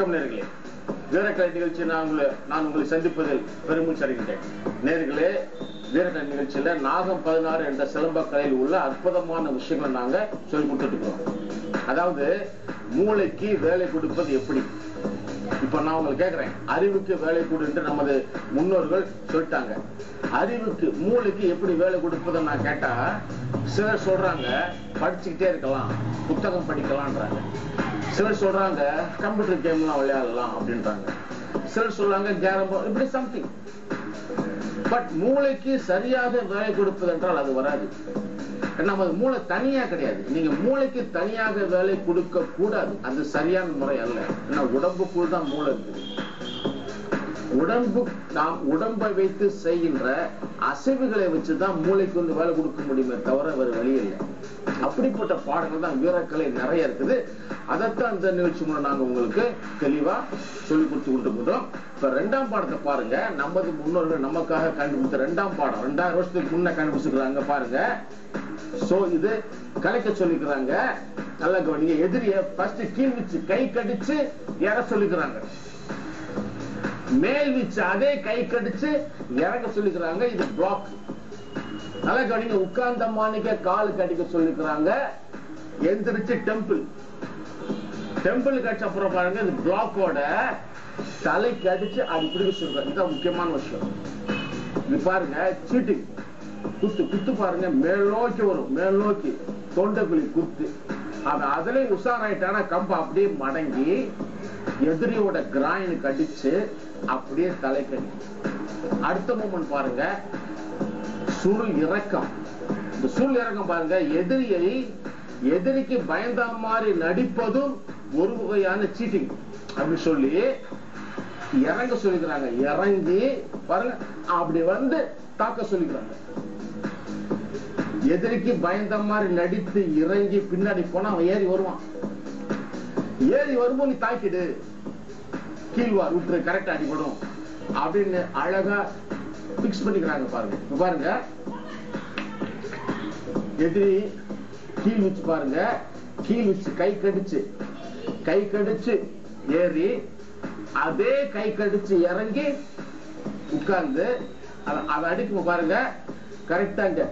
வணக்கம் நேர்களே வீரக்கலை நிகழ்ச்சி நான் உங்களை நான் உங்களை சந்திப்பதில் பெருமூச்சு அடைகின்றேன் நேர்களே வீரக்கலை நிகழ்ச்சியில நாகம் பதினாறு என்ற சிலம்ப கலையில் உள்ள அற்புதமான விஷயங்களை நாங்க சொல்லி கொடுத்துட்டு இருக்கிறோம் அதாவது மூளைக்கு வேலை கொடுப்பது எப்படி இப்ப நான் உங்களுக்கு கேக்குறேன் அறிவுக்கு வேலை கொடு என்று நமது முன்னோர்கள் சொல்லிட்டாங்க அறிவுக்கு மூளைக்கு எப்படி வேலை கொடுப்பதை நான் கேட்டா சிலர் சொல்றாங்க படிச்சுக்கிட்டே இருக்கலாம் புத்தகம் படிக்கலாம்ன்றாங்க சிலர் சொல்றாங்க கம்ப்யூட்டர் கேம்லாம் விளையாடலாம் அப்படின்றாங்க சிலர் சொல்றாங்க கேரம் இப்படி சம்திங் பட் மூளைக்கு சரியாக வேலை கொடுப்பது என்றால் அது வராது நமது மூளை தனியா கிடையாது நீங்க மூளைக்கு தனியாக வேலை கொடுக்க கூடாது அது சரியான முறை அல்ல ஏன்னா உடம்புக்குள் தான் மூளை இருக்குது உடம்பு நாம் உடம்பை வைத்து செய்கின்ற அசைவுகளை வச்சுதான் மூளைக்கு வந்து வேலை கொடுக்க முடியுமே தவிர வேறு வழி இல்லை அப்படிப்பட்ட பாடங்கள் தான் வீரக்கலை நிறைய இருக்குது அதைத்தான் இந்த நிகழ்ச்சி மூலம் நாங்க உங்களுக்கு தெளிவா சொல்லி கொடுத்து கொண்டிருக்கிறோம் இப்ப ரெண்டாம் பாடத்தை பாருங்க நமது முன்னோர்கள் நமக்காக கண்டுபிடித்த ரெண்டாம் பாடம் ரெண்டாயிரம் வருஷத்துக்கு முன்ன கண்டுபிடிச்சிருக்காங்க பாருங்க சோ இது கலைக்க சொல்லிக்கிறாங்க நல்லா கவனிங்க எதிரிய ஃபர்ஸ்ட் கீழ் வச்சு கை கடிச்சு ஏற சொல்லிக்கிறாங்க மேல் வீச்சு அதே கை கடிச்சு இறங்க சொல்லிக்கிறாங்க இது பிளாக் நல்லா கவனிங்க உட்கார்ந்த மாணிக்க கால் கடிக்க சொல்லிக்கிறாங்க எந்திரிச்சு டெம்பிள் டெம்பிள் கடிச்ச அப்புறம் பாருங்க இது பிளாக்கோட தலை கடிச்சு அது பிடிக்க சொல்றாங்க இதுதான் முக்கியமான விஷயம் இது பாருங்க சீட்டிங் குத்து குத்து பாருங்க மேல் நோக்கி வரும் மேல் நோக்கி தொண்டைக்குழி குத்து அவன் அதுலயும் உஷாராயிட்டானா கம்பு அப்படியே மடங்கி எதிரியோட கிராயினுக்கு அடிச்சு அப்படியே தலை கடி அடுத்த மூமெண்ட் பாருங்க சுருள் இறக்கம் இந்த சுருள் இறக்கம் பாருங்க எதிரியை எதிரிக்கு பயந்த மாதிரி நடிப்பதும் ஒரு வகையான சீட்டிங் அப்படின்னு சொல்லி இறங்க சொல்லிக்கிறாங்க இறங்கி பாருங்க அப்படி வந்து தாக்க சொல்லிக்கிறாங்க எதிரிக்கு பயந்த மாதிரி நடித்து இறங்கி பின்னாடி போனா அவன் ஏறி வருவான் ஏறி வரும்போது நீ தாக்கிடு கீழ்வார் விட்டுரு கரெக்டா அடிபடும் அப்படின்னு அழகா பிக்ஸ் பண்ணிக்கிறாங்க பாருங்க இப்ப பாருங்க எதிரி கீழ் வச்சு பாருங்க கீழ் வச்சு கை கடிச்சு கை கடிச்சு ஏறி அதே கை கடிச்சு இறங்கி உட்கார்ந்து அத- அதை அடிக்கும் பாருங்க கரெக்டா இங்க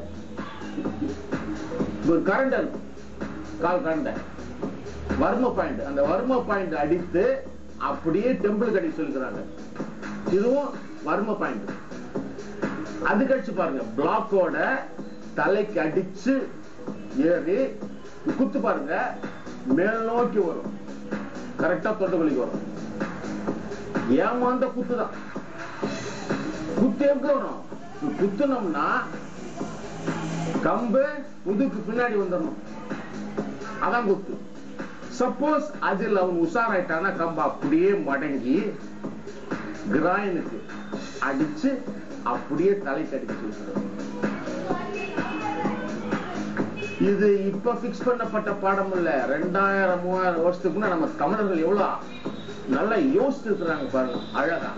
ஒரு கரண்டல் கால் கரண்டை வர்ம பாயிண்ட் அந்த வர்ம பாயிண்ட் அடித்து அப்படியே டெம்பிள் கடி சொல்லிக்கிறாங்க இதுவும் வர்ம பாயிண்ட் அது கழிச்சு பாருங்க பிளாக்கோட தலைக்கு அடிச்சு ஏறி குத்து பாருங்க மேல் நோக்கி வரும் கரெக்டா தொண்டைக்குழிக்கு வரும் ஏமாந்த குத்து தான் குத்து எப்படி வரும் இப்படி குத்துனோம்னா கம்பு முதுக்கு பின்னாடி வந்துடணும் அதான் குத்து சப்போஸ் அதில் அவன் உஷாராயிட்டானா கம்பு அப்படியே மடங்கி கிராயனுக்கு அடிச்சு அப்படியே தலை கடிக்க சொல்லுறாங்க இது இப்ப பிக்ஸ் பண்ணப்பட்ட பாடம் இல்ல ரெண்டாயிரம் மூவாயிரம் வருஷத்துக்கு முன்ன நம்ம தமிழர்கள் எவ்வளவு நல்லா யோசிச்சு இருக்கிறாங்க பாருங்க அழகா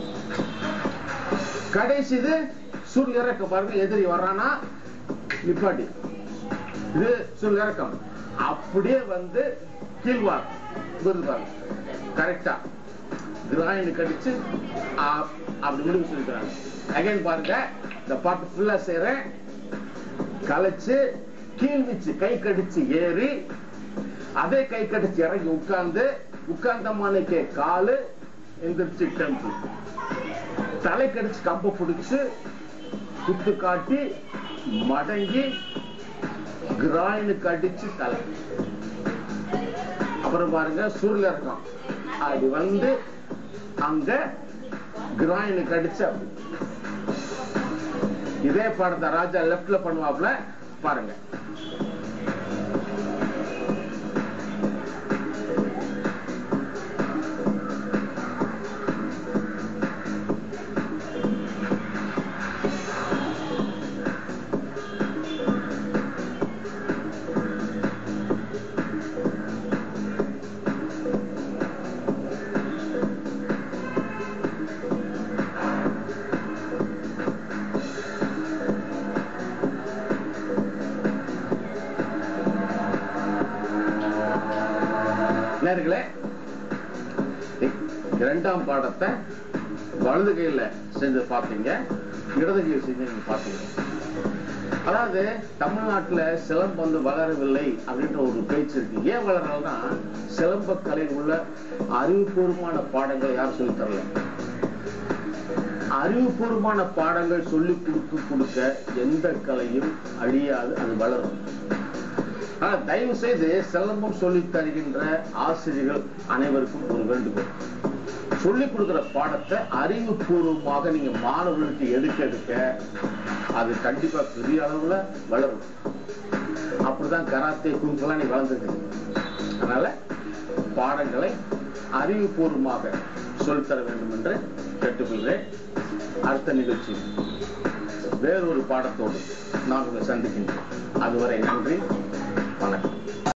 கடைசி இது சுருள் இறக்க பாருங்க எதிரி வர்றானா நிப்பாட்டி இது சுருள் இறக்கம் அப்படியே வந்து கீழ்வார் வருது பாருங்க கரெக்டா கிராயினு கடிச்சு ஆ- அப்படி முடிவு சொல்லிக்கிறாங்க அகைன் பாருங்க இந்த பாட்டு ஃபுல்லா செய்யறேன் கலைச்சு கீழ் வச்சு கை கடிச்சு ஏறி அதே கை கடிச்சு இறங்கி உட்கார்ந்து உட்கார்ந்த மாணிக்க காலு எந்திரிச்சு டெம்பிள் தலை கடிச்சு கம்ப பிடிச்சு குத்து காட்டி மடங்கி கிராயினுக்கு அடிச்சு தலை அப்புறம் பாருங்க சுருள் இருக்கும் அது வந்து அங்க கிராயினுக்கு அடிச்சு அப்படி இதே பாடத்தை ராஜா லெப்ட்ல பண்ணுவாப்ல பாருங்க நேர்களே இரண்டாம் பாடத்தை வலது கையில செஞ்சு பார்த்தீங்க இடது கையில் செஞ்சு நீங்க பார்த்தீங்க அதாவது தமிழ்நாட்டுல சிலம்பம் வந்து வளரவில்லை அப்படின்ற ஒரு பேச்சு இருக்கு ஏன் வளரலன்னா சிலம்ப கலையில் உள்ள அறிவுபூர்வமான பாடங்களை யாரும் சொல்லித் தரல அறிவுபூர்வமான பாடங்கள் சொல்லி கொடுத்து கொடுக்க எந்த கலையும் அழியாது அது வளரும் ஆனா தயவு செய்து சிலம்பம் சொல்லித் தருகின்ற ஆசிரியர்கள் அனைவருக்கும் ஒரு வேண்டுகோள் சொல்லிக் கொடுக்கிற பாடத்தை அறிவுபூர்வமாக நீங்க மாணவர்களுக்கு எடுக்க எடுக்க அது கண்டிப்பா பெரிய அளவுல வளரும் அப்படிதான் கராத்தே குங்குலாம் நீ வளர்ந்துருக்கு அதனால பாடங்களை அறிவுபூர்வமாக சொல்லித்தர வேண்டும் என்று கேட்டுக்கொள்கிறேன் அடுத்த நிகழ்ச்சி வேறொரு பாடத்தோடு நான் உங்களை சந்திக்கின்றேன் அதுவரை நன்றி வணக்கம்